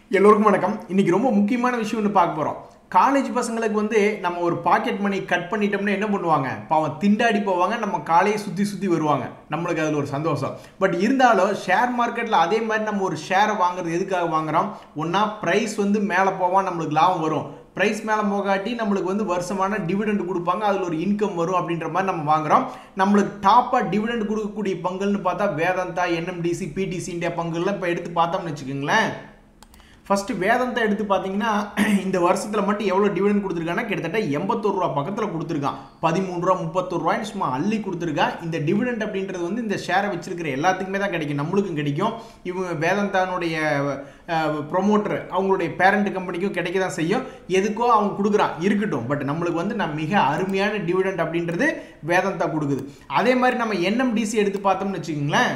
எல்லோருக்கும் வணக்கம் இன்னைக்கு ரொம்ப முக்கியமான விஷயம் ஒன்று பார்க்க போகிறோம் காலேஜ் பசங்களுக்கு வந்து நம்ம ஒரு பாக்கெட் மணி கட் பண்ணிட்டோம்னா என்ன பண்ணுவாங்க பாவம் திண்டாடி போவாங்க நம்ம காலையை சுற்றி சுற்றி வருவாங்க நம்மளுக்கு அதில் ஒரு சந்தோஷம் பட் இருந்தாலும் ஷேர் மார்க்கெட்டில் அதே மாதிரி நம்ம ஒரு ஷேரை வாங்குறது எதுக்காக வாங்குறோம் ஒன்றா ப்ரைஸ் வந்து மேலே போவான் நம்மளுக்கு லாபம் வரும் ப்ரைஸ் மேலே போகாட்டி நம்மளுக்கு வந்து வருஷமான டிவிடெண்ட் கொடுப்பாங்க அதில் ஒரு இன்கம் வரும் அப்படின்ற மாதிரி நம்ம வாங்குறோம் நம்மளுக்கு டாப்பாக டிவிடெண்ட் கொடுக்கக்கூடிய பங்குன்னு பார்த்தா வேதாந்தா என்எம்டிசி பிடிசி இந்தியா பங்குலாம் இப்போ எடுத்து பார்த்தோம்னு வச்சுக்கோங்களேன் ஃபர்ஸ்ட் வேதந்தை எடுத்து பார்த்தீங்கன்னா இந்த வருஷத்தில் மட்டும் எவ்வளோ டிவிடெண்ட் கொடுத்துருக்காங்கன்னா கிட்டத்தட்ட எண்பத்தோரு ரூபா பக்கத்தில் கொடுத்துருக்கான் பதிமூணு ரூபா முப்பத்தொரு ரூபாய்னு சும்மா அள்ளி கொடுத்துருக்கான் இந்த டிவிடெண்ட் அப்படின்றது வந்து இந்த ஷேரை வச்சிருக்கிற எல்லாத்துக்குமே தான் கிடைக்கும் நம்மளுக்கும் கிடைக்கும் இவங்க வேதாந்தானுடைய ப்ரொமோட்டர் அவங்களுடைய பேரண்ட் கம்பெனிக்கும் கிடைக்க தான் செய்யும் எதுக்கோ அவங்க கொடுக்குறான் இருக்கட்டும் பட் நம்மளுக்கு வந்து நான் மிக அருமையான டிவிடெண்ட் அப்படின்றது வேதாந்தா கொடுக்குது அதே மாதிரி நம்ம என்எம்டிசி எடுத்து பார்த்தோம்னு வச்சுக்கோங்களேன்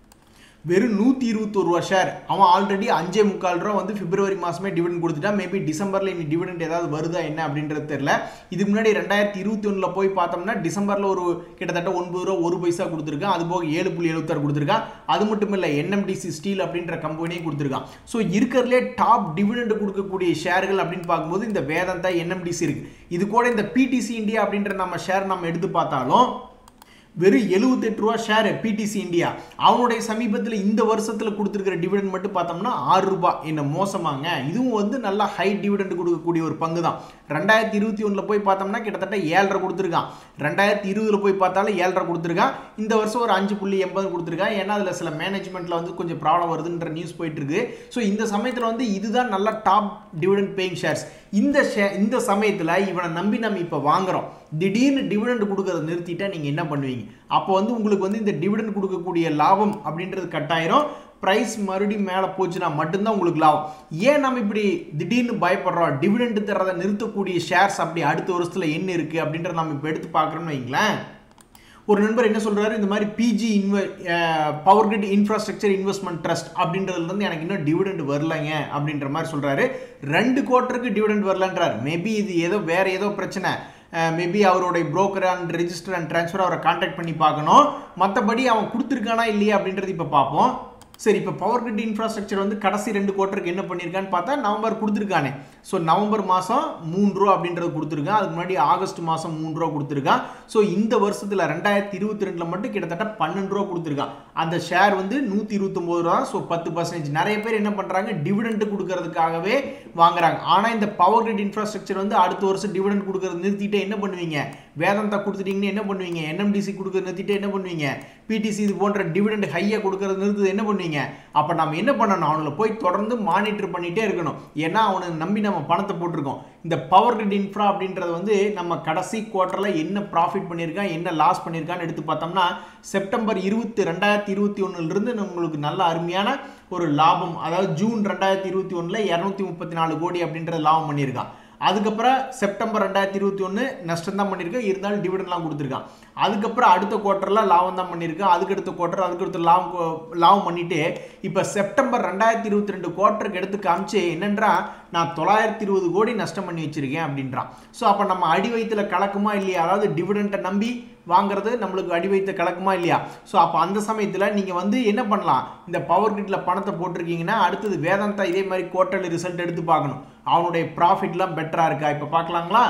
வெறும் நூற்றி இருபத்தொரு ரூபா ஷேர் அவன் ஆல்ரெடி அஞ்சே முக்கால் ரூபா வந்து பிப்ரவரி மாதமே டிவிடெண்ட் கொடுத்துட்டா மேபி டிசம்பரில் இனி டிவிடெண்ட் ஏதாவது வருதா என்ன அப்படின்றது தெரில இதுக்கு முன்னாடி ரெண்டாயிரத்தி இருபத்தி ஒன்றில் போய் பார்த்தோம்னா டிசம்பரில் ஒரு கிட்டத்தட்ட ஒன்பது ரூபா ஒரு பைசா கொடுத்துருக்கான் அது போக ஏழு புள்ளி எழுபத்தாறு கொடுத்துருக்கான் அது மட்டும் இல்லை என்எம்டிசி ஸ்டீல் அப்படின்ற கம்பெனியும் கொடுத்துருக்கான் ஸோ இருக்கிறதுலே டாப் டிவிடெண்ட் கொடுக்கக்கூடிய ஷேர்கள் அப்படின்னு பார்க்கும்போது இந்த வேதாந்தா என்எம்டிசி இருக்குது இது கூட இந்த பிடிசி இந்தியா அப்படின்ற நம்ம ஷேர் நம்ம எடுத்து பார்த்தாலும் வெறும் எழுபத்தெட்டு ரூபா ஷேர் பிடிசி இந்தியா அவனுடைய சமீபத்தில் இந்த வருஷத்தில் கொடுத்துருக்கிற டிவிடெண்ட் மட்டும் பார்த்தோம்னா ஆறு ரூபாய் என்ன மோசமாங்க இதுவும் வந்து நல்லா ஹை டிவிடெண்ட் கொடுக்கக்கூடிய ஒரு பங்கு தான் ரெண்டாயிரத்தி இருபத்தி ஒன்றில் போய் பார்த்தோம்னா கிட்டத்தட்ட ஏழரை கொடுத்துருக்கான் ரெண்டாயிரத்தி இருபதில் போய் பார்த்தாலும் ஏழரை கொடுத்துருக்கான் இந்த வருஷம் ஒரு அஞ்சு புள்ளி எண்பது கொடுத்துருக்கான் ஏன்னா அதில் சில மேனேஜ்மெண்ட்டில் வந்து கொஞ்சம் ப்ராப்ளம் வருதுன்ற நியூஸ் போயிட்டு இருக்கு ஸோ இந்த சமயத்தில் வந்து இதுதான் நல்ல டாப் டிவிடெண்ட் பேயிங் ஷேர்ஸ் இந்த ஷே இந்த சமயத்தில் இவனை நம்பி நம்ம இப்போ வாங்குறோம் திடீர்னு டிவிடெண்ட் கொடுக்கறத நிறுத்திட்டா நீங்கள் என்ன பண்ணுவீங்க அப்போ வந்து உங்களுக்கு வந்து இந்த டிவிடெண்ட் கொடுக்கக்கூடிய லாபம் அப்படின்றது கட்டாயிரும் ப்ரைஸ் மறுபடியும் மேலே போச்சுன்னா மட்டும்தான் உங்களுக்கு லாபம் ஏன் நம்ம இப்படி திடீர்னு பயப்படுறோம் டிவிடெண்ட் தரதை நிறுத்தக்கூடிய ஷேர்ஸ் அப்படி அடுத்த வருஷத்தில் என்ன இருக்குது அப்படின்றத நம்ம இப்போ எடுத்து பார்க்குறோம்னு வைங்களேன் ஒரு நண்பர் என்ன சொல்றாரு இந்த மாதிரி பிஜி இன்வெ power grid infrastructure investment trust அப்படின்றதுல இருந்து எனக்கு இன்னும் டிவிடெண்ட் வரலைங்க அப்படின்ற மாதிரி சொல்றாரு ரெண்டு குவார்ட்டருக்கு டிவிடெண்ட் வரலன்றார் மேபி இது ஏதோ வேற ஏதோ பிரச்சனை மேபி அவருடைய broker and register and transfer அவரை கான்டாக்ட் பண்ணி பார்க்கணும் மற்றபடி அவன் கொடுத்துருக்கானா இல்லையா அப்படின்றது இப்போ பார்ப்போம் சரி இப்போ பவர் கிரிட் இன்ஃப்ராஸ்ட்ரக்சர் வந்து கடைசி ரெண்டு குவார்ட்டருக்கு என்ன பண்ணியிருக்கான்னு பார்த்தா நவம்பர் கொடுத்துருக்கானே ஸோ நவம்பர் மாதம் மூணு ரூபா அப்படின்றது கொடுத்துருக்கான் அதுக்கு முன்னாடி ஆகஸ்ட் மாதம் மூணு ரூபா கொடுத்துருக்கான் ஸோ இந்த வருஷத்தில் ரெண்டாயிரத்தி இருபத்தி ரெண்டில் மட்டும் கிட்டத்தட்ட பன்னெண்டு ரூபா கொடுத்துருக்கான் அந்த ஷேர் வந்து நூற்றி இருபத்தொம்போது ரூபா ஸோ பத்து பர்சன்டேஜ் நிறைய பேர் என்ன பண்ணுறாங்க டிவிடெண்ட் கொடுக்கறதுக்காகவே வாங்குறாங்க ஆனால் இந்த பவர் கிரிட் இன்ஃப்ராஸ்ட்ரக்சர் வந்து அடுத்த வருஷம் டிவிடெண்ட் கொடுக்கறது நிறுத்திட்டு என்ன பண்ணுவீங்க வேதாந்தா கொடுத்துட்டீங்கன்னு என்ன பண்ணுவீங்க என்எம்டிசி கொடுக்கறது நிறுத்திட்டு என்ன பண்ணுவீங்க பிடிசி இது போன்ற டிவிடெண்ட் ஹையாக கொடுக்கறது நிறுத்துது என்ன பண்ணுவீங்க அப்போ நம்ம என்ன பண்ணணும் அவங்கள போய் தொடர்ந்து மானிட்டர் பண்ணிகிட்டே இருக்கணும் ஏன்னா அவனை நம்பி நம்ம பணத்தை போட்டிருக்கோம் இந்த பவர் கிரிட் இன்ஃப்ரா அப்படின்றது வந்து நம்ம கடைசி குவார்ட்டரில் என்ன ப்ராஃபிட் பண்ணியிருக்கான் என்ன லாஸ் பண்ணியிருக்கான்னு எடுத்து பார்த்தோம்னா செப்டம்பர் இருபத்தி ரெண்டாயிரத்தி இருபத்தி ஒன்றுலேருந்து நம்மளுக்கு நல்ல அருமையான ஒரு லாபம் அதாவது ஜூன் ரெண்டாயிரத்தி இருபத்தி ஒன்றில் இரநூத்தி முப்பத்தி நாலு கோடி அப்படின்ற லாபம் பண்ணியிருக்கான் அதுக்கப்புறம் செப்டம்பர் ரெண்டாயிரத்தி இருபத்தி ஒன்று நஷ்டம் தான் பண்ணியிருக்கேன் இருந்தாலும் டிவிடெண்ட்லாம் கொடுத்துருக்கான் அதுக்கப்புறம் அடுத்த குவார்ட்டரில் லாபம் தான் பண்ணியிருக்கேன் அதுக்கடுத்த குவார்ட்டர் அதுக்கடுத்த லாபம் லாபம் பண்ணிட்டு இப்போ செப்டம்பர் ரெண்டாயிரத்தி இருபத்தி ரெண்டு குவார்ட்டருக்கு எடுத்து காமிச்சு என்னன்றா நான் தொள்ளாயிரத்தி இருபது கோடி நஷ்டம் பண்ணி வச்சிருக்கேன் அப்படின்றான் ஸோ அப்போ நம்ம அடி வயிற்றுல கலக்குமா இல்லையா அதாவது டிவிடெண்ட்டை நம்பி வாங்குறது நம்மளுக்கு அடி வைத்த கலக்குமா இல்லையா ஸோ அப்போ அந்த சமயத்தில் நீங்கள் வந்து என்ன பண்ணலாம் இந்த பவர் கிரிட்டில் பணத்தை போட்டிருக்கீங்கன்னா அடுத்தது வேதாந்தா இதே மாதிரி குவார்ட்டர்லி ரிசல்ட் எடுத்து பார்க்கணும் அவனுடைய ப்ராஃபிட்லாம் பெட்டராக இருக்கா இப்போ பார்க்கலாங்களா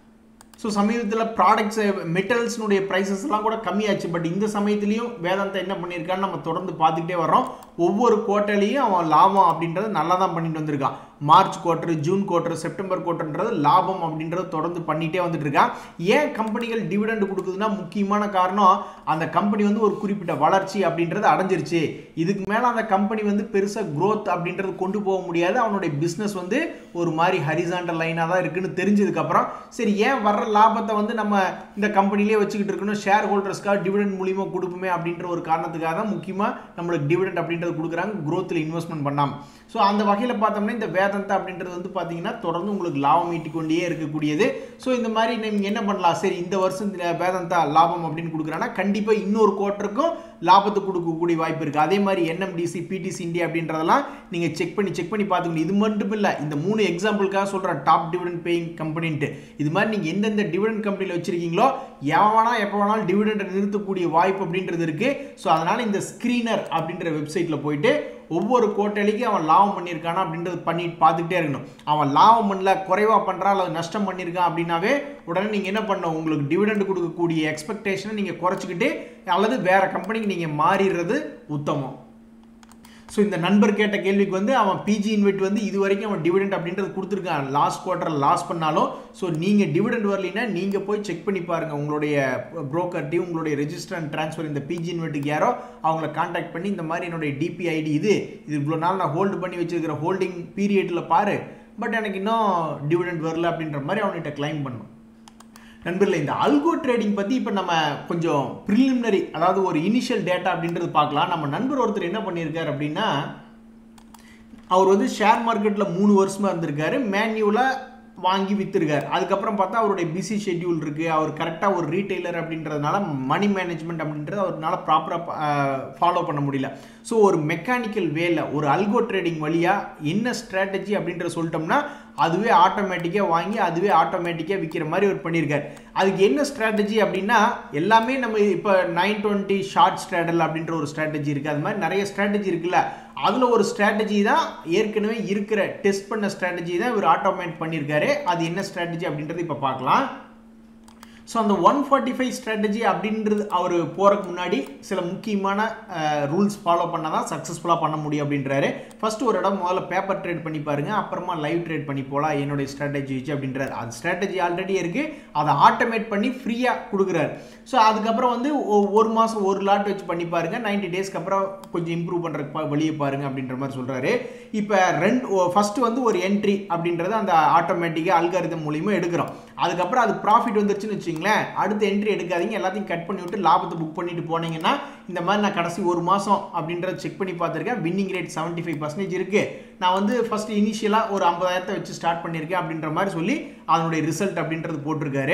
ஸோ சமீபத்தில் ப்ராடக்ட்ஸ் மெட்டல்ஸ்னுடைய ப்ரைஸஸ்லாம் கூட கம்மியாச்சு பட் இந்த சமயத்துலையும் வேதாந்தா என்ன பண்ணியிருக்கான்னு நம்ம தொடர்ந்து பார்த்துக்கிட்டே வரோம் ஒவ்வொரு குவார்ட்டர்லையும் அவன் லாபம் அப்படின்றது நல்லா தான் பண்ணிட்டு வந்திருக்கான் March quarter June quarter September குவார்ட்டர்ன்றது லாபம் அப்படின்றது தொடர்ந்து பண்ணிகிட்டே வந்துட்டு இருக்கான் ஏன் கம்பெனிகள் டிவிடெண்ட் கொடுக்குதுன்னா முக்கியமான காரணம் அந்த கம்பெனி வந்து ஒரு குறிப்பிட்ட வளர்ச்சி அப்படின்றது அடைஞ்சிருச்சு இதுக்கு மேலே அந்த கம்பெனி வந்து பெருசாக க்ரோத் அப்படின்றது கொண்டு போக முடியாது அவனுடைய பிஸ்னஸ் வந்து ஒரு மாதிரி ஹரிசாண்டல் லைனாக தான் இருக்குன்னு தெரிஞ்சதுக்கப்புறம் சரி ஏன் வர்ற லாபத்தை வந்து நம்ம இந்த கம்பெனிலே வச்சுக்கிட்டு இருக்கணும் ஷேர் ஹோல்டர்ஸ்க்காக டிவிடெண்ட் மூலியமாக கொடுப்போமே அப்படின்ற ஒரு காரணத்துக்காக தான் முக்கியமாக நம்மளுக்கு டிவிடெண்ட் அப்படின்றது கொடுக்குறாங்க க்ரோத்தில் இன்வெஸ்ட்மெண்ட் பண்ணாமல் ஸோ அந்த வகையில் பார்த்தோம்னா இந்த வேதந்தா அப்படின்றது வந்து பார்த்தீங்கன்னா தொடர்ந்து உங்களுக்கு லாபம் ஈட்டிக்கொண்டே இருக்கக்கூடியது ஸோ இந்த மாதிரி நீங்கள் என்ன பண்ணலாம் சரி இந்த வருஷம் வேதந்தா லாபம் அப்படின்னு கொடுக்குறாங்கன்னா கண்டிப்பாக இன்னொரு குவார்ட்டருக்கும் லாபத்தை கொடுக்கக்கூடிய வாய்ப்பு இருக்குது அதே மாதிரி என்எம்டிசி பிடிசி இந்தியா அப்படின்றதெல்லாம் நீங்கள் செக் பண்ணி செக் பண்ணி பார்த்துக்கணும் இது மட்டும் இல்லை இந்த மூணு எக்ஸாம்பிளுக்காக சொல்கிறேன் டாப் டிவிடெண்ட் பேயிங் கம்பெனின்ட்டு இது மாதிரி நீங்கள் எந்தெந்த டிவிடெண்ட் கம்பெனியில் வச்சிருக்கீங்களோ எவன் வேணா எப்போ வேணாலும் டிவிடெண்டை நிறுத்தக்கூடிய வாய்ப்பு அப்படின்றது இருக்குது ஸோ அதனால் இந்த ஸ்க்ரீனர் அப்படின்ற வெப்சைட்டில் போயிட்டு ஒவ்வொரு கோட்டலிக்கும் அவன் லாபம் பண்ணியிருக்கானா அப்படின்றது பண்ணி பார்த்துக்கிட்டே இருக்கணும் அவன் லாபம் பண்ணல குறைவாக பண்ணுறான் அல்லது நஷ்டம் பண்ணியிருக்கான் அப்படின்னாவே உடனே நீங்கள் என்ன பண்ணணும் உங்களுக்கு டிவிடெண்ட் கொடுக்கக்கூடிய எக்ஸ்பெக்டேஷனை நீங்கள் குறைச்சிக்கிட்டு அல்லது வேற கம்பெனிக்கு நீங்கள் மாறிடுறது உத்தமம் ஸோ இந்த நண்பர் கேட்ட கேள்விக்கு வந்து அவன் பிஜி இன்வெட் வந்து இது வரைக்கும் அவன் டிவிடெண்ட் அப்படின்றது கொடுத்துருக்கான் லாஸ்ட் குவார்ட்டர் லாஸ் பண்ணாலும் ஸோ நீங்கள் டிவிடெண்ட் வரலைன்னா நீங்கள் போய் செக் பண்ணி பாருங்கள் உங்களுடைய ப்ரோக்கர்ட்டையும் உங்களுடைய ரெஜிஸ்டர் அண்ட் ட்ரான்ஸ்ஃபர் இந்த பிஜி இன்வெட்டுக்கு யாரோ அவங்கள காண்டாக்ட் பண்ணி இந்த மாதிரி என்னுடைய டிபி ஐடி இது இது இவ்வளோ நாள் நான் ஹோல்டு பண்ணி வச்சிருக்கிற ஹோல்டிங் பீரியடில் பாரு பட் எனக்கு இன்னும் டிவிடெண்ட் வரல அப்படின்ற மாதிரி அவன்கிட்ட கிளைம் பண்ணும் நண்பர்களே இந்த அல்கோ ட்ரேடிங் பற்றி இப்போ நம்ம கொஞ்சம் ப்ரிலிமினரி அதாவது ஒரு இனிஷியல் டேட்டா அப்படின்றது பார்க்கலாம் நம்ம நண்பர் ஒருத்தர் என்ன பண்ணியிருக்காரு அப்படின்னா அவர் வந்து ஷேர் மார்க்கெட்டில் மூணு வருஷமாக இருந்திருக்காரு மேன்யூலாக வாங்கி விற்றுருக்காரு அதுக்கப்புறம் பார்த்தா அவருடைய பிஸி ஷெட்யூல் இருக்குது அவர் கரெக்டாக ஒரு ரீட்டைலர் அப்படின்றதுனால மணி மேனேஜ்மெண்ட் அப்படின்றது அவர்னால ப்ராப்பராக ஃபாலோ பண்ண முடியல ஸோ ஒரு மெக்கானிக்கல் வேல ஒரு அல்கோ ட்ரேடிங் வழியாக என்ன ஸ்ட்ராட்டஜி அப்படின்றத சொல்லிட்டோம்னா அதுவே ஆட்டோமேட்டிக்காக வாங்கி அதுவே ஆட்டோமேட்டிக்காக விற்கிற மாதிரி அவர் பண்ணியிருக்காரு அதுக்கு என்ன ஸ்ட்ராட்டஜி அப்படின்னா எல்லாமே நம்ம இப்போ நைன் டுவெண்ட்டி ஷார்ட் ஸ்ட்ராட்டல் அப்படின்ற ஒரு ஸ்ட்ராட்டஜி இருக்குது அது மாதிரி நிறைய ஸ்ட்ராட்டஜி இருக்குல்ல அதில் ஒரு ஸ்ட்ராட்டஜி தான் ஏற்கனவே இருக்கிற டெஸ்ட் பண்ண ஸ்ட்ராட்டஜி தான் இவர் ஆட்டோமேட் பண்ணியிருக்காரு அது என்ன ஸ்ட்ராட்டஜி அப்படின்றது இப்போ பார்க்கலாம் ஸோ அந்த ஒன் ஃபார்ட்டி ஃபைவ் ஸ்ட்ராட்டஜி அப்படின்றது அவர் போகிறக்கு முன்னாடி சில முக்கியமான ரூல்ஸ் ஃபாலோ பண்ணால் தான் சக்ஸஸ்ஃபுல்லாக பண்ண முடியும் அப்படின்றாரு ஃபர்ஸ்ட் ஒரு இடம் முதல்ல பேப்பர் ட்ரேட் பண்ணி பாருங்க அப்புறமா லைவ் ட்ரேட் பண்ணி போகலாம் என்னுடைய ஸ்ட்ராட்டஜி வச்சு அப்படின்றாரு அது ஸ்ட்ராட்டஜி ஆல்ரெடி இருக்குது அதை ஆட்டோமேட் பண்ணி ஃப்ரீயாக கொடுக்குறாரு ஸோ அதுக்கப்புறம் வந்து ஒரு மாதம் ஒரு லாட் வச்சு பண்ணி பாருங்க நைன்டி டேஸ்க்கு அப்புறம் கொஞ்சம் இம்ப்ரூவ் பண்ணுறதுக்கு வழியை பாருங்க அப்படின்ற மாதிரி சொல்கிறாரு இப்போ ரெண்டு ஃபர்ஸ்ட் வந்து ஒரு என்ட்ரி அப்படின்றது அந்த ஆட்டோமேட்டிக்காக அல்காரிதம் மூலியமாக எடுக்கிறோம் அதுக்கப்புறம் அது ப்ராஃபிட் வந்துருச்சுன்னு வச்சுங்களேன் அடுத்த என்ட்ரி எடுக்காதீங்க எல்லாத்தையும் கட் பண்ணி விட்டு லாபத்தை புக் பண்ணிட்டு போனீங்கன்னா இந்த மாதிரி நான் கடைசி ஒரு மாதம் அப்படின்றத செக் பண்ணி பார்த்துருக்கேன் winning rate seventy five percentage இருக்குது நான் வந்து ஃபர்ஸ்ட் இனிஷியலாக ஒரு ஐம்பதாயிரத்தை வச்சு ஸ்டார்ட் பண்ணியிருக்கேன் அப்படின்ற மாதிரி சொல்லி அதனுடைய ரிசல்ட் அப்படின்றது போட்டிருக்காரு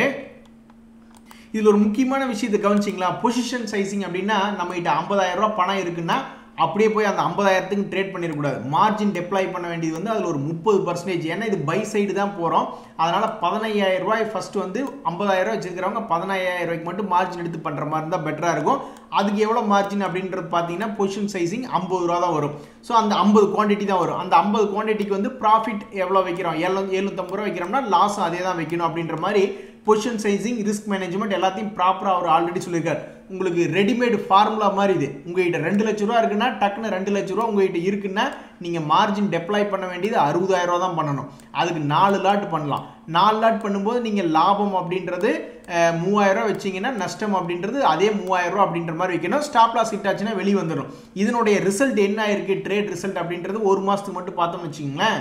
இதில் ஒரு முக்கியமான விஷயத்தை கவனிச்சிங்களா பொசிஷன் சைசிங் அப்படின்னா நம்ம கிட்ட ஐம்பதாயிரம் ரூபா பணம் இருக்குன்னா அப்படியே போய் அந்த ஐம்பதாயிரத்துக்கு ட்ரேட் பண்ணிடக்கூடாது மார்ஜின் டெப்ளாய் பண்ண வேண்டியது வந்து அதில் ஒரு முப்பது பர்சன்டேஜ் ஏன்னா இது பை சைடு தான் போகிறோம் அதனால் பதினையாயிரம் ரூபாய் ஃபஸ்ட்டு வந்து ஐம்பதாயிரம் ரூபாய் வச்சுருக்கிறவங்க பதினாயிரம் ரூபாய்க்கு மட்டும் மார்ஜின் எடுத்து பண்ணுற மாதிரி இருந்தால் பெட்டராக இருக்கும் அதுக்கு எவ்வளோ மார்ஜின் அப்படின்றது பார்த்தீங்கன்னா பொசிஷன் சைசிங் ஐம்பது ரூபா தான் வரும் ஸோ அந்த ஐம்பது குவான்டிட்டி தான் வரும் அந்த ஐம்பது குவான்டிட்டிக்கு வந்து ப்ராஃபிட் எவ்வளோ வைக்கிறோம் ஏழு எழுநூத்தம்பது ரூபா வைக்கிறோம்னா லாஸும் அதே தான் வைக்கணும் அப்படின்ற மாதிரி பொசிஷன் சைசிங் ரிஸ்க் மேனேஜ்மெண்ட் எல்லாத்தையும் ப்ராப்பராக அவர் ஆல்ரெடி சொல்லியிருக்காரு உங்களுக்கு ரெடிமேடு ஃபார்முலா மாதிரி இது உங்ககிட்ட ரெண்டு லட்ச ரூபா இருக்குன்னா டக்குன்னு ரெண்டு லட்ச ரூபா உங்ககிட்ட இருக்குன்னா நீங்கள் மார்ஜின் டெப்ளாய் பண்ண வேண்டியது அறுபதாயிரம் ரூபா தான் பண்ணணும் அதுக்கு நாலு லாட் பண்ணலாம் நாலு லாட் பண்ணும்போது நீங்கள் லாபம் அப்படின்றது மூவாயிரம் ரூபா வச்சிங்கன்னா நஷ்டம் அப்படின்றது அதே மூவாயிரம் ரூபா அப்படின்ற மாதிரி வைக்கணும் ஸ்டாப் லாஸ் ஹிட் ஆச்சுன்னா வெளியே வந்துடும் இதனுடைய ரிசல்ட் என்ன ஆயிருக்கு ட்ரேட் ரிசல்ட் அப்படின்றது ஒரு மாதத்துக்கு மட்டும் பார்த்தோம்னு வச்சிங்களேன்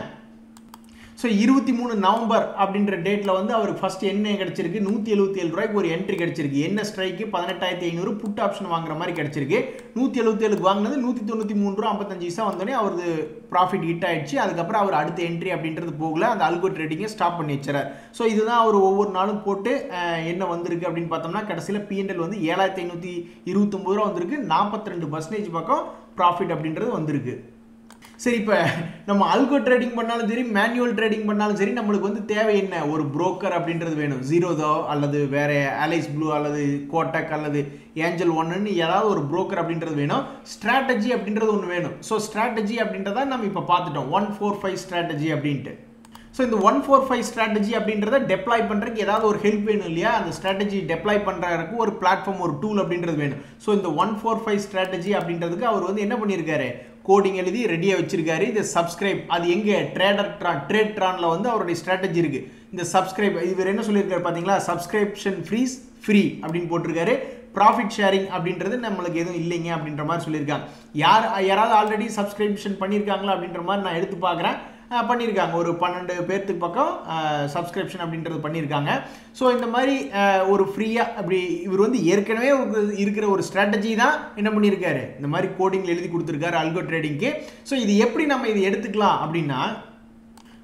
ஸோ இருபத்தி மூணு நவம்பர் அப்படின்ற டேட்டில் வந்து அவருக்கு ஃபர்ஸ்ட் என்ன கிடச்சிருக்கு நூற்றி எழுபத்தி ஏழு ரூபாய்க்கு ஒரு என்ட்ரி கிடச்சிருக்கு என்ன ஸ்ட்ரைக்கு பதினெட்டாயிரத்தி ஐநூறு புட் ஆப்ஷன் வாங்குற மாதிரி கிடச்சிருக்கு நூற்றி எழுபத்தி ஏழுக்கு வாங்கினது நூற்றி தொண்ணூற்றி மூணு ரூபா ஐம்பத்தஞ்சு பைசா வந்தோடனே அவரது ப்ராஃபிட் ஹிட் ஆயிடுச்சு அதுக்கப்புறம் அவர் அடுத்த என்ட்ரி அப்படின்றது போகல அந்த அல்கோ ட்ரேடிங்கை ஸ்டாப் பண்ணி வச்சுறாரு ஸோ இதுதான் அவர் ஒவ்வொரு நாளும் போட்டு என்ன வந்திருக்கு அப்படின்னு பார்த்தோம்னா கடைசியில் பிஎன்எல் வந்து ஏழாயிரத்தி ஐநூற்றி இருபத்தொம்பது ரூபா வந்திருக்கு நாற்பத்தி ரெண்டு பர்சன்டேஜ் பக்கம் ப்ராஃபிட் அப்படின்றது வந்திருக்கு சரி இப்போ நம்ம அல்கோ ட்ரேடிங் பண்ணாலும் சரி மேனுவல் ட்ரேடிங் பண்ணாலும் சரி நம்மளுக்கு வந்து தேவை என்ன ஒரு புரோக்கர் அப்படின்றது வேணும் ஜீரோதோ அல்லது வேற அலைஸ் ப்ளூ அல்லது கோட்டக் அல்லது ஏஞ்சல் ஒன்னு ஏதாவது ஒரு புரோக்கர் அப்படின்றது வேணும் ஸ்ட்ராட்டஜி அப்படின்றது ஒன்று வேணும் ஸோ ஸ்ட்ராட்டஜி அப்படின்றத நம்ம இப்போ பார்த்துட்டோம் ஒன் ஃபோர் ஃபைவ் ஸ்ட்ராட்டஜி அப்படின்ட்டு ஸோ இந்த ஒன் ஃபோர் ஃபைவ் ஸ்ட்ராட்டஜி அப்படின்றத டெப்ளாய் பண்ணுறதுக்கு ஏதாவது ஒரு ஹெல்ப் வேணும் இல்லையா அந்த ஸ்ட்ராட்டஜி டெப்ளாய் பண்ணுறதுக்கு ஒரு பிளாட்ஃபார்ம் ஒரு டூல் அப்படின்றது வேணும் ஸோ இந்த ஒன் ஃபோர் ஃபைவ் ஸ்ட்ராட்டஜி அப்படின்றதுக்கு அவர் வந்து என்ன பண்ணியிருக்காரு கோடிங் எழுதி ரெடியாக வச்சிருக்காரு இது சப்ஸ்கிரைப் அது எங்கே ட்ரேடர் ட்ரான் ட்ரேட் ட்ரானில் வந்து அவருடைய ஸ்ட்ராட்டஜி இருக்குது இந்த சப்ஸ்கிரைப் இவர் என்ன சொல்லியிருக்காரு பார்த்தீங்களா சப்ஸ்கிரிப்ஷன் ஃப்ரீஸ் ஃப்ரீ அப்படின்னு போட்டிருக்காரு ப்ராஃபிட் ஷேரிங் அப்படின்றது நம்மளுக்கு எதுவும் இல்லைங்க அப்படின்ற மாதிரி சொல்லியிருக்காங்க யார் யாராவது ஆல்ரெடி சப்ஸ்கிரிப்ஷன் பண்ணியிருக்காங்களா அப்படின்ற மாதிரி நான் எடுத்து பார்க்குறேன் பண்ணியிருக்காங்க ஒரு பன்னெண்டு பேர்த்துக்கு பக்கம் சப்ஸ்கிரிப்ஷன் அப்படின்றது பண்ணியிருக்காங்க ஸோ இந்த மாதிரி ஒரு ஃப்ரீயாக அப்படி இவர் வந்து ஏற்கனவே இருக்கிற ஒரு ஸ்ட்ராட்டஜி தான் என்ன பண்ணியிருக்காரு இந்த மாதிரி கோடிங்கில் எழுதி கொடுத்துருக்காரு அல்கோ ட்ரேடிங்க்கு ஸோ இது எப்படி நம்ம இது எடுத்துக்கலாம் அப்படின்னா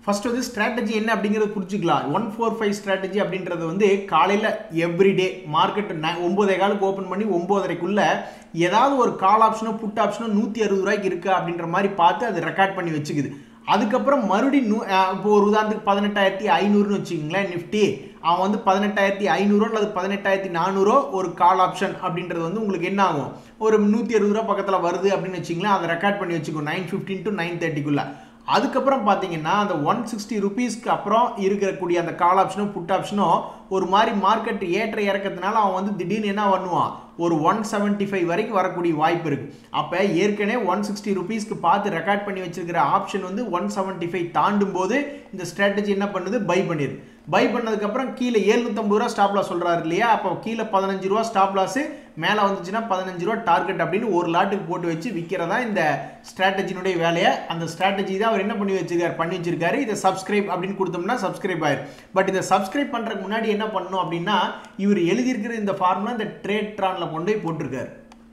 ஃபர்ஸ்ட் வந்து ஸ்ட்ராட்டஜி என்ன அப்படிங்கிறத புரிஞ்சுக்கலாம் ஒன் ஃபோர் ஃபைவ் ஸ்ட்ராட்டஜி அப்படின்றது வந்து காலையில் எவ்ரிடே மார்க்கெட் ஒன்பதே காலுக்கு ஓப்பன் பண்ணி ஒம்போதரைக்குள்ள ஏதாவது ஒரு கால் ஆப்ஷனோ புட் ஆப்ஷனோ நூற்றி அறுபது ரூபாய்க்கு இருக்கா அப்படின்ற மாதிரி பார்த்து அது ரெக்கார்ட் பண்ணி வச்சுக்குது அதுக்கப்புறம் மறுபடியும் நூ இப்போ ஒரு உதாரணத்துக்கு பதினெட்டாயிரத்தி ஐநூறுன்னு வச்சுக்கோங்களேன் நிஃப்டி அவன் வந்து பதினெட்டாயிரத்தி ஐநூறோ அல்லது பதினெட்டாயிரத்தி நானூறோ ஒரு கால் ஆப்ஷன் அப்படின்றது வந்து உங்களுக்கு என்ன ஆகும் ஒரு நூற்றி அறுபது ரூபா பக்கத்தில் வருது அப்படின்னு வச்சிங்களேன் அதை ரெக்கார்ட் பண்ணி வச்சுக்கோ நைன் ஃபிஃப்டின் டு நைன் தேர்ட்டிக்குள்ளே அதுக்கப்புறம் பார்த்தீங்கன்னா அந்த ஒன் சிக்ஸ்டி ருபீஸ்க்கு அப்புறம் இருக்கக்கூடிய அந்த கால் ஆப்ஷனும் புட் ஆப்ஷனும் ஒரு மாதிரி மார்க்கெட் ஏற்ற இறக்கத்தினால அவன் வந்து திடீர்னு என்ன பண்ணுவான் ஒரு ஒன் செவன்ட்டி ஃபைவ் வரைக்கும் வரக்கூடிய வாய்ப்பு இருக்கு அப்போ ஏற்கனவே ஒன் சிக்ஸ்டி ருபீஸ்க்கு பார்த்து ரெக்கார்ட் பண்ணி வச்சிருக்கிற ஆப்ஷன் வந்து ஒன் செவன்ட்டி ஃபைவ் தாண்டும் போது இந்த ஸ்ட்ராட்டஜி என்ன பண்ணுது பை பண்ணிடுது பை பண்ணதுக்கப்புறம் கீழே ஏழ்நூற்றம்பது ரூபா ஸ்டாப் லாஸ் சொல்கிறாரு இல்லையா அப்போ கீழே பதினஞ்சு ரூபா ஸ்டாப் லாஸு மேலே வந்துச்சுன்னா பதினஞ்சு ரூபா டார்கெட் அப்படின்னு ஒரு லாட்டுக்கு போட்டு வச்சு விற்கிறதா இந்த ஸ்ட்ராட்டஜினுடைய வேலையை அந்த ஸ்ட்ராட்டஜி தான் அவர் என்ன பண்ணி வச்சிருக்காரு பண்ணி வச்சிருக்காரு இதை சப்ஸ்கிரைப் அப்படின்னு கொடுத்தோம்னா சப்ஸ்கிரைப் ஆயிரும் பட் இந்த சப்ஸ்கிரைப் பண்ணுறதுக்கு முன்னாடி என்ன பண்ணணும் அப்படின்னா இவர் எழுதியிருக்கிற இந்த ஃபார்முலா இந்த ட்ரேட் ட்ரானில் கொண்டு போய் போட்டிருக்காரு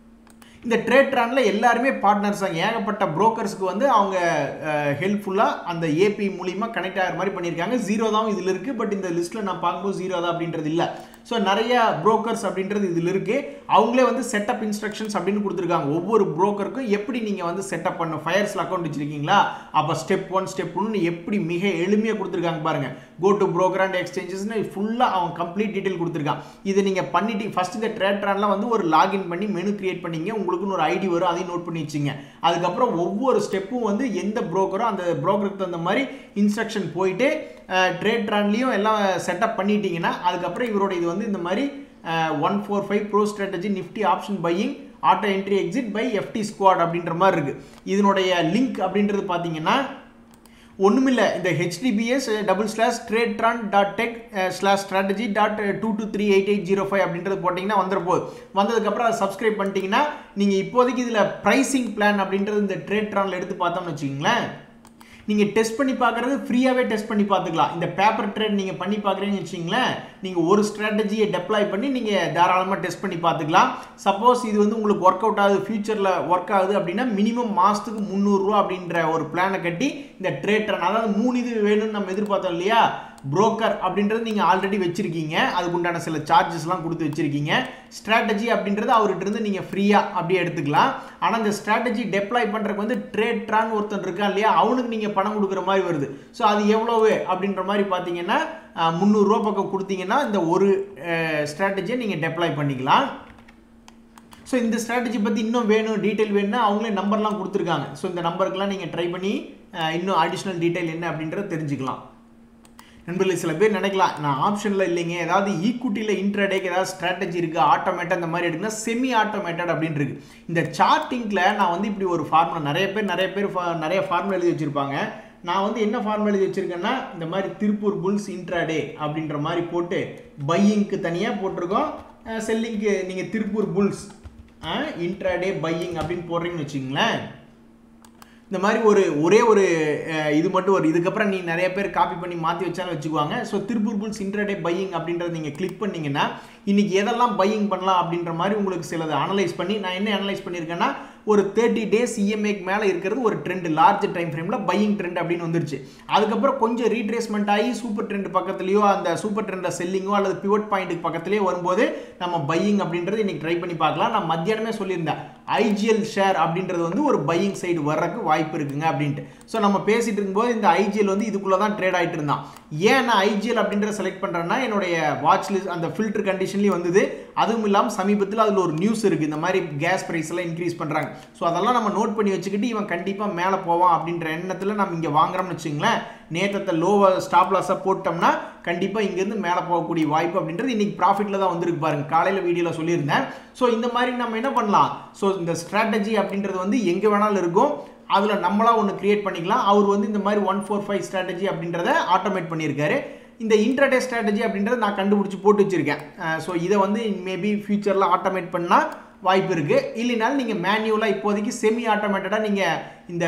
இந்த ட்ரேட் ட்ரானில் எல்லாருமே பார்ட்னர்ஸ் தான் ஏகப்பட்ட புரோக்கர்ஸ்க்கு வந்து அவங்க ஹெல்ப்ஃபுல்லாக அந்த ஏபி மூலிமா கனெக்ட் ஆகிற மாதிரி பண்ணியிருக்காங்க ஜீரோ தான் இதில் இருக்குது பட் இந்த லிஸ்ட்டில் நான் பார்க்கும்போது ஜீரோ தான் அப்படின்றது இல்லை ஸோ நிறைய புரோக்கர்ஸ் அப்படின்றது இதில் இருக்குது அவங்களே வந்து செட்டப் இன்ஸ்ட்ரக்ஷன்ஸ் அப்படின்னு கொடுத்துருக்காங்க ஒவ்வொரு புரோக்கருக்கும் எப்படி நீங்கள் வந்து செட்டப் பண்ண ஃபயர்ஸில் அக்கௌண்ட் வச்சிருக்கீங்களா அப்போ ஸ்டெப் ஒன் ஸ்டெப் ஒன்னு எப்படி மிக எளிமையாக கொடுத்துருக்காங்க பாருங்கள் கோ டு புரோக்கர் அண்ட் எக்ஸ்சேஞ்சஸ்னு ஃபுல்லாக அவன் கம்ப்ளீட் டீட்டெயில் கொடுத்துருக்கான் இதை நீங்கள் பண்ணிட்டு ஃபஸ்ட் இந்த ட்ரேட் ட்ரான்லாம் வந்து ஒரு லாகின் பண்ணி மெனு கிரியேட் பண்ணீங்க உங்களுக்குன்னு ஒரு ஐடி வரும் அதையும் நோட் பண்ணி வச்சுங்க அதுக்கப்புறம் ஒவ்வொரு ஸ்டெப்பும் வந்து எந்த புரோக்கரோ அந்த புரோக்கருக்கு தகுந்த மாதிரி இன்ஸ்ட்ரக்ஷன் போயிட்டு ட்ரேட் ட்ரான்லையும் எல்லாம் செட்டப் பண்ணிட்டீங்கன்னா அதுக்கப்புறம் இவரோட இது வந்து இந்த மாதிரி one four five pro strategy Nifty option buying auto entry exit by FT squad அப்படின்ற மாதிரி இருக்குது இதனுடைய லிங்க் அப்படின்றது பார்த்தீங்கன்னா ஒன்றுமில்லை இந்த HTTPS double slash tradetron dot tech slash strategy dot two two three eight eight zero five அப்படின்றது போட்டிங்கன்னா வந்துட போகுது வந்ததுக்கப்புறம் அதை சப்ஸ்கிரைப் பண்ணிட்டீங்கன்னா நீங்கள் இப்போதைக்கு இதில் ப்ரைசிங் பிளான் அப்படின்றது இந்த ட்ரேட் ட்ரானில் எடுத்து பார்த்தோம்னு வச்சுக்கிங்களேன் நீங்கள் டெஸ்ட் பண்ணி பார்க்குறது ஃப்ரீயாகவே டெஸ்ட் பண்ணி பார்த்துக்கலாம் இந்த பேப்பர் ட்ரேட் நீங்கள் பண்ணி பார்க்குறீங்கன்னு வச்சிங்களேன் நீங்கள் ஒரு ஸ்ட்ராட்டஜியை டெப்ளாய் பண்ணி நீங்கள் தாராளமாக டெஸ்ட் பண்ணி பார்த்துக்கலாம் சப்போஸ் இது வந்து உங்களுக்கு ஒர்க் அவுட் ஆகுது ஃபியூச்சரில் ஒர்க் ஆகுது அப்படின்னா மினிமம் மாதத்துக்கு முந்நூறுரூவா அப்படின்ற ஒரு பிளானை கட்டி இந்த ட்ரேட் ரன் அதாவது மூணு இது வேணும்னு நம்ம எதிர்பார்த்தோம் இல்லையா புரோக்கர் அப்படின்றது நீங்கள் ஆல்ரெடி வச்சுருக்கீங்க அதுக்கு உண்டான சில சார்ஜஸ்லாம் கொடுத்து வச்சுருக்கீங்க ஸ்ட்ராட்டஜி அப்படின்றது அவர்கிட்ட இருந்து நீங்கள் ஃப்ரீயாக அப்படியே எடுத்துக்கலாம் ஆனால் இந்த ஸ்ட்ராட்டஜி டெப்ளாய் பண்ணுறதுக்கு வந்து ட்ரேட் ட்ரான் ஒருத்தன் இருக்கான் இல்லையா அவனுக்கு நீங்கள் பணம் கொடுக்குற மாதிரி வருது ஸோ அது எவ்வளவு அப்படின்ற மாதிரி பார்த்தீங்கன்னா முந்நூறுரூவா பக்கம் கொடுத்தீங்கன்னா இந்த ஒரு ஸ்ட்ராட்டஜியை நீங்கள் டெப்ளாய் பண்ணிக்கலாம் ஸோ இந்த ஸ்ட்ராட்டஜி பற்றி இன்னும் வேணும் டீட்டெயில் வேணும்னா அவங்களே நம்பர்லாம் கொடுத்துருக்காங்க ஸோ இந்த நம்பருக்குலாம் நீங்கள் ட்ரை பண்ணி இன்னும் அடிஷ்னல் டீட்டெயில் என்ன அப்படின்றத தெரிஞ்சுக்கலாம் நண்பர்களே சில பேர் நினைக்கலாம் நான் ஆப்ஷனில் இல்லைங்க ஏதாவது ஈக்குட்டியில் இன்ட்ராடேக்கு ஏதாவது ஸ்ட்ராட்டஜி இருக்குது ஆட்டோமேட்டட் அந்த மாதிரி எடுக்குன்னா செமி ஆட்டோமேட்டட் அப்படின்னு இருக்கு இந்த சார்ட்டிங்கில் நான் வந்து இப்படி ஒரு ஃபார்முலா நிறைய பேர் நிறைய பேர் நிறைய ஃபார்முலா எழுதி வச்சுருப்பாங்க நான் வந்து என்ன ஃபார்முலா எழுதி வச்சுருக்கேன்னா இந்த மாதிரி திருப்பூர் புல்ஸ் இன்ட்ராடே அப்படின்ற மாதிரி போட்டு பையிங்க்கு தனியாக போட்டிருக்கோம் செல்லிங்க்கு நீங்கள் திருப்பூர் புல்ஸ் இன்ட்ராடே பையிங் அப்படின்னு போடுறீங்கன்னு வச்சுங்களேன் இந்த மாதிரி ஒரு ஒரே ஒரு இது மட்டும் வரும் இதுக்கப்புறம் நீ நிறைய பேர் காப்பி பண்ணி மாற்றி வச்சாலும் வச்சுக்குவாங்க so Tiruppur bulls intraday buying அப்படின்றத நீங்கள் கிளிக் பண்ணிங்கன்னா இன்றைக்கி எதெல்லாம் பையிங் பண்ணலாம் அப்படின்ற மாதிரி உங்களுக்கு சிலது அனலைஸ் பண்ணி நான் என்ன அனலைஸ் பண்ணியிருக்கேன்னா ஒரு தேர்ட்டி டேஸ் இஎம்ஐக்கு மேலே இருக்கிறது ஒரு ட்ரெண்ட் லார்ஜ் டைம் ஃப்ரேமில் பையிங் ட்ரெண்ட் அப்படின்னு வந்துருச்சு அதுக்கப்புறம் கொஞ்சம் ரீட்ரேஸ்மெண்ட் ஆகி சூப்பர் ட்ரெண்ட் பக்கத்துலையோ அந்த சூப்பர் ட்ரெண்டில் செல்லிங்கோ அல்லது பிவட் பாயிண்ட்டுக்கு பக்கத்துலேயே வரும்போது நம்ம பையிங் அப்படின்றது இன்றைக்கி ட்ரை பண்ணி பார்க்கலாம் நான் மத்தியானமே சொல்லியிருந்தேன் ஐஜிஎல் ஷேர் அப்படின்றது வந்து ஒரு பையிங் சைடு வர்றதுக்கு வாய்ப்பு இருக்குங்க அப்படின்ட்டு ஸோ நம்ம பேசிட்டு இருக்கும்போது இந்த ஐஜிஎல் வந்து இதுக்குள்ளே தான் ட்ரேட் ஆகிட்டு இருந்தான் ஏன் நான் ஐஜிஎல் அப்படின்றத செலக்ட் பண்ணுறேன்னா என்னுடைய வாட்ச் லிஸ்ட் அந்த ஃபில்டர் கண்டிஷன்லேயும் வந்தது அதுவும் இல்லாமல் சமீபத்தில் அதில் ஒரு நியூஸ் இருக்குது இந்த மாதிரி கேஸ் ப்ரைஸ் எல்லாம் இன்க்ரீஸ் பண்ணுறாங்க ஸோ அதெல்லாம் நம்ம நோட் பண்ணி வச்சுக்கிட்டு இவன் கண்டிப்பாக மேலே போவான் அப்படின்ற எண்ணத்தில் நம்ம இங்கே வாங்குறோம்னு வச்சுங்களேன் நேற்றத்தை லோவை ஸ்டாப் லாஸாக போட்டோம்னா கண்டிப்பாக இங்கேருந்து மேலே போகக்கூடிய வாய்ப்பு அப்படின்றது இன்றைக்கி ப்ராஃபிட்டில் தான் வந்திருக்கு பாருங்க காலையில் வீடியோவில் சொல்லியிருந்தேன் ஸோ இந்த மாதிரி நம்ம என்ன பண்ணலாம் ஸோ இந்த ஸ்ட்ராட்டஜி அப்படின்றது வந்து எங்கே வேணாலும் இருக்கும் அதில் நம்மளா ஒன்று கிரியேட் பண்ணிக்கலாம் அவர் வந்து இந்த மாதிரி ஒன் ஃபோர் ஃபைவ் ஸ்ட்ராட்டஜி அப்படின்றத ஆட்டோமேட் பண்ணியிருக்காரு இந்த இன்டர்டே ஸ்ட்ராட்டஜி அப்படின்றத நான் கண்டுபிடிச்சி போட்டு வச்சுருக்கேன் ஸோ இதை வந்து மேபி ஃபியூச்சரில் ஆட்டோமேட் பண்ணால் வாய்ப்பு இருக்குது இல்லைனாலும் நீங்கள் மேனுவலாக இப்போதைக்கு செமி ஆட்டோமேட்டடாக நீங்கள் இந்த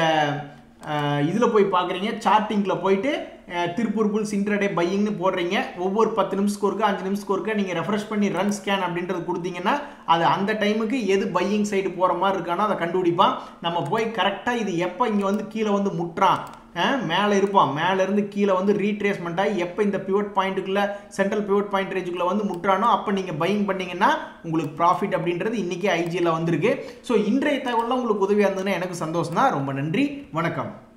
இதில் போய் பார்க்குறீங்க சார்ட்டிங்கில் போயிட்டு திருப்பூர் புல்ஸ் இன்டர்டே பையிங்னு போடுறீங்க ஒவ்வொரு பத்து நிமிஷத்துக்கு ஒருக்கா அஞ்சு நிமிஷத்துக்கு ஒருக்கா நீங்கள் ரெஃப்ரெஷ் பண்ணி ரன் ஸ்கேன் அப்படின்றது கொடுத்தீங்கன்னா அது அந்த டைமுக்கு எது பையிங் சைடு போகிற மாதிரி இருக்கானோ அதை கண்டுபிடிப்பான் நம்ம போய் கரெக்டாக இது எப்போ இங்கே வந்து கீழே வந்து முட்டுறான் மேலே இருப்பான் மேலே இருந்து கீழே வந்து ரீட்ரேஸ்மெண்ட் ஆகி எப்போ இந்த பிவட் பாயிண்ட்டுக்குள்ள சென்ட்ரல் பிவட் பாயிண்ட் ரேஞ்சுக்குள்ள வந்து முட்டுறானோ அப்போ நீங்கள் பையிங் பண்ணீங்கன்னா உங்களுக்கு ப்ராஃபிட் அப்படின்றது இன்னைக்கு ஐஜியில் வந்திருக்கு ஸோ இன்றைய தகவலில் உங்களுக்கு உதவியாக இருந்ததுன்னா எனக்கு சந்தோஷம் தான் ரொம்ப நன்றி வணக்கம்